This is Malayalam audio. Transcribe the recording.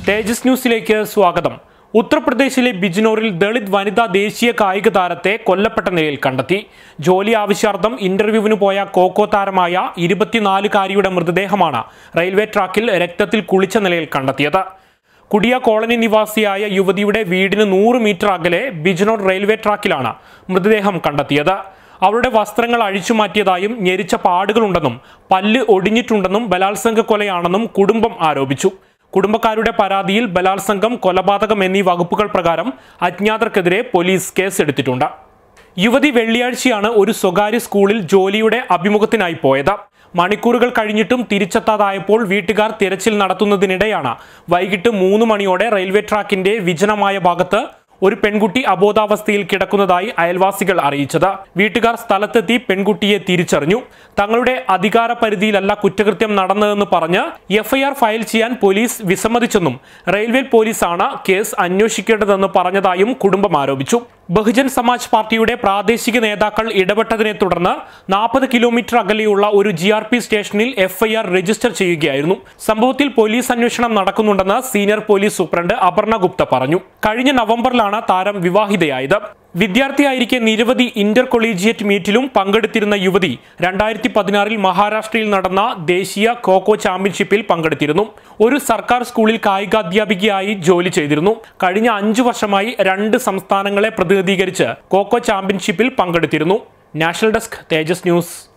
തേജസ് ന്യൂസിലേക്ക് സ്വാഗതം ഉത്തർപ്രദേശിലെ ബിജ്നോറിൽ ദളിത് വനിതാ ദേശീയ കായിക താരത്തെ കൊല്ലപ്പെട്ട നിലയിൽ കണ്ടെത്തി ജോലി ആവശ്യാർത്ഥം ഇന്റർവ്യൂവിന് പോയ കോക്കോ താരമായ ഇരുപത്തിനാലുകാരിയുടെ മൃതദേഹമാണ് റെയിൽവേ ട്രാക്കിൽ രക്തത്തിൽ കുളിച്ച നിലയിൽ കണ്ടെത്തിയത് കുടിയ കോളനി നിവാസിയായ യുവതിയുടെ വീടിന് നൂറ് മീറ്റർ അകലെ ബിജ്നോർ റെയിൽവേ ട്രാക്കിലാണ് മൃതദേഹം കണ്ടെത്തിയത് അവരുടെ വസ്ത്രങ്ങൾ അഴിച്ചുമാറ്റിയതായും ഞെരിച്ച പാടുകളുണ്ടെന്നും പല്ല് ഒടിഞ്ഞിട്ടുണ്ടെന്നും ബലാത്സംഗ കൊലയാണെന്നും കുടുംബം ആരോപിച്ചു കുടുംബക്കാരുടെ പരാതിയിൽ ബലാത്സംഗം കൊലപാതകം എന്നീ വകുപ്പുകൾ പ്രകാരം അജ്ഞാതർക്കെതിരെ പോലീസ് കേസെടുത്തിട്ടുണ്ട് യുവതി വെള്ളിയാഴ്ചയാണ് ഒരു സ്വകാര്യ സ്കൂളിൽ ജോലിയുടെ അഭിമുഖത്തിനായി പോയത് മണിക്കൂറുകൾ കഴിഞ്ഞിട്ടും തിരിച്ചെത്താതായപ്പോൾ വീട്ടുകാർ തിരച്ചിൽ നടത്തുന്നതിനിടെയാണ് വൈകിട്ട് മൂന്ന് മണിയോടെ റെയിൽവേ ട്രാക്കിന്റെ വിജനമായ ഭാഗത്ത് ഒരു പെൺകുട്ടി അബോധാവസ്ഥയിൽ കിടക്കുന്നതായി അയൽവാസികൾ അറിയിച്ചത് വീട്ടുകാർ സ്ഥലത്തെത്തി പെൺകുട്ടിയെ തിരിച്ചറിഞ്ഞു തങ്ങളുടെ അധികാര പരിധിയിലല്ല കുറ്റകൃത്യം നടന്നതെന്ന് പറഞ്ഞ് എഫ്ഐആർ ഫയൽ ചെയ്യാൻ പോലീസ് വിസമ്മതിച്ചെന്നും റെയിൽവേ പോലീസാണ് കേസ് അന്വേഷിക്കേണ്ടതെന്ന് പറഞ്ഞതായും കുടുംബം ആരോപിച്ചു ബഹുജൻ സമാജ് പാർട്ടിയുടെ പ്രാദേശിക നേതാക്കൾ ഇടപെട്ടതിനെ തുടർന്ന് നാൽപ്പത് കിലോമീറ്റർ അകലെയുള്ള ഒരു ജി ആർ പി സ്റ്റേഷനിൽ എഫ്ഐആർ രജിസ്റ്റർ ചെയ്യുകയായിരുന്നു സംഭവത്തിൽ പോലീസ് അന്വേഷണം നടക്കുന്നുണ്ടെന്ന് senior police superintendent Aparna Gupta പറഞ്ഞു കഴിഞ്ഞ നവംബറിലാണ് താരം വിവാഹിതയായത് വിദ്യാർത്ഥിയായിരിക്കെ നിരവധി ഇന്റർ കൊളീജിയറ്റ് മീറ്റിലും പങ്കെടുത്തിരുന്ന യുവതി രണ്ടായിരത്തി പതിനാറിൽ മഹാരാഷ്ട്രയിൽ നടന്ന ദേശീയ ഖോഖോ ചാമ്പ്യൻഷിപ്പിൽ പങ്കെടുത്തിരുന്നു ഒരു സർക്കാർ സ്കൂളിൽ കായികാധ്യാപികയായി ജോലി ചെയ്തിരുന്നു കഴിഞ്ഞ അഞ്ചു വർഷമായി രണ്ട് സംസ്ഥാനങ്ങളെ പ്രതിനിധീകരിച്ച് ഖോഖോ ചാമ്പ്യൻഷിപ്പിൽ പങ്കെടുത്തിരുന്നു നാഷണൽ ഡെസ്ക് തേജസ് ന്യൂസ്